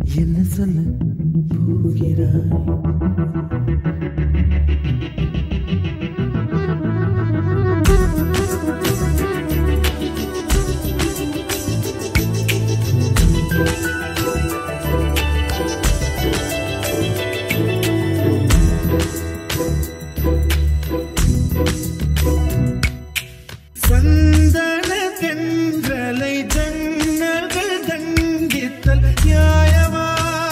என்ன சொல்ல போகிறாய் சந்தன தென்றலை ஜன்னல்கள் தண்டித்தல் நியாயமா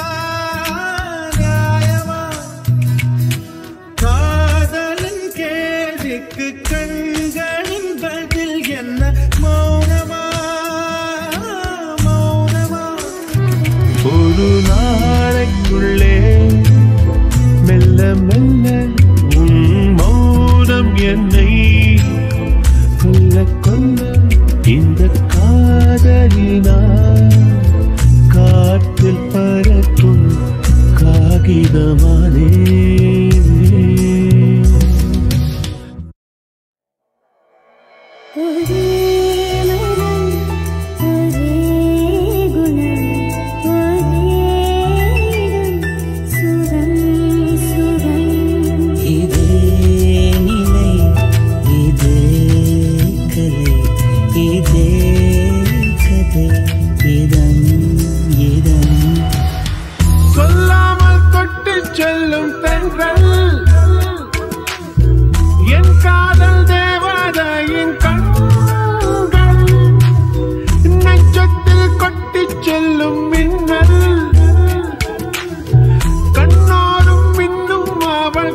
நியாயமா காதலின் கேள்விக்கு கண்களின் பதில் என்ன மௌனமா மௌனமா ஒரு நாளைக்குள்ளே மெல்ல மெல்ல உன் மௌனம் என்னை கொல்ல கொல்ல இந்த காதலினா காற்றில் பறக்கும் காகிதமானே ஒரே மனம் ஒரே குணம் ஒரே இடம் சுகம் சுகம் இதே நிலை இதே கலை இதே கதை இதம் இதம் சொல்லாமல் தொட்டு செல்லும் தென்றல் என் காதல் தேவதையின் கண்கள் நெஞ்சத்தில் கொட்டி செல்லும் மின்னல் கண்ணாலும் மின்னும் அவள்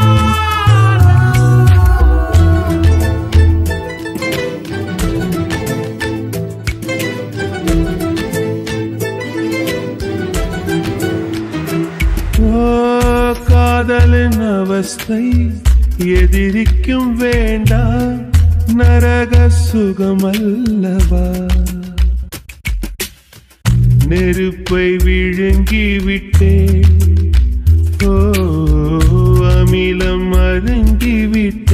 ஓ காதலின் அவஸ்தை எதிரிக்கும் வேண்டாம் நரக சுகமல்லவா நெருப்பை விழுங்கி விட்டேன் ஓ அமிலம் அருங்கி விட்டேன்